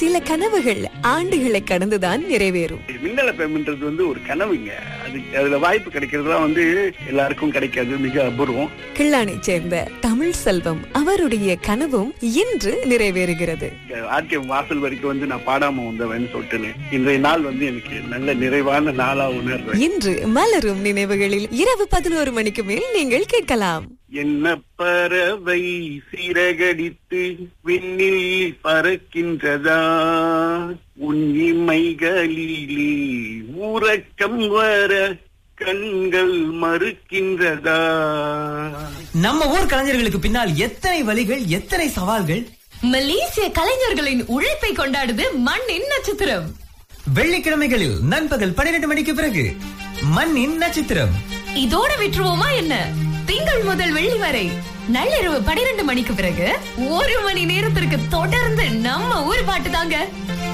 சில கனவுகள் ஆண்டுகளை கடந்துதான் நிறைவேறும் மின்னல பேமெண்ட்றது வந்து ஒரு கனவுங்க அது அதுல வாய்ப்பு கிடைக்கிறதுலாம் வந்து எல்லாருக்கும் கிடைக்காது மிக அபூர்வம் கிள்ளானை சேர்ந்த தமிழ் செல்வம் அவருடைய கனவும் இன்று நிறைவேறுகிறது ஆர்கே வாசல் வரைக்கும் வந்து நான் பாடாம வந்தவன் சொல்லிட்டு இன்றைய நாள் வந்து எனக்கு நல்ல நிறைவான நாளா உணர்றேன் இன்று மலரும் நினைவுகளில் இரவு பதினோரு மணிக்கு மேல் நீங்கள் கேட்கலாம் என்ன பறவை சிறகடித்து விண்ணில் பறக்கின்றதா உன் இமைகளிலே உறக்கம் வர கண்கள் மறுக்கின்றதா நம்ம ஊர் கலைஞர்களுக்கு பின்னால் எத்தனை வழிகள் எத்தனை சவால்கள் மலேசிய கலைஞர்களின் உழைப்பை கொண்டாடுது மண்ணின் நட்சத்திரம் வெள்ளிக்கிழமைகளில் நண்பகல் பன்னிரண்டு மணிக்கு பிறகு மண்ணின் நட்சத்திரம் இதோட விட்டுருவோமா என்ன திங்கள் முதல் வெள்ளி வரை நள்ளிரவு பனிரெண்டு மணிக்கு பிறகு ஒரு மணி நேரத்திற்கு தொடர்ந்து நம்ம ஊர் பாட்டு தாங்க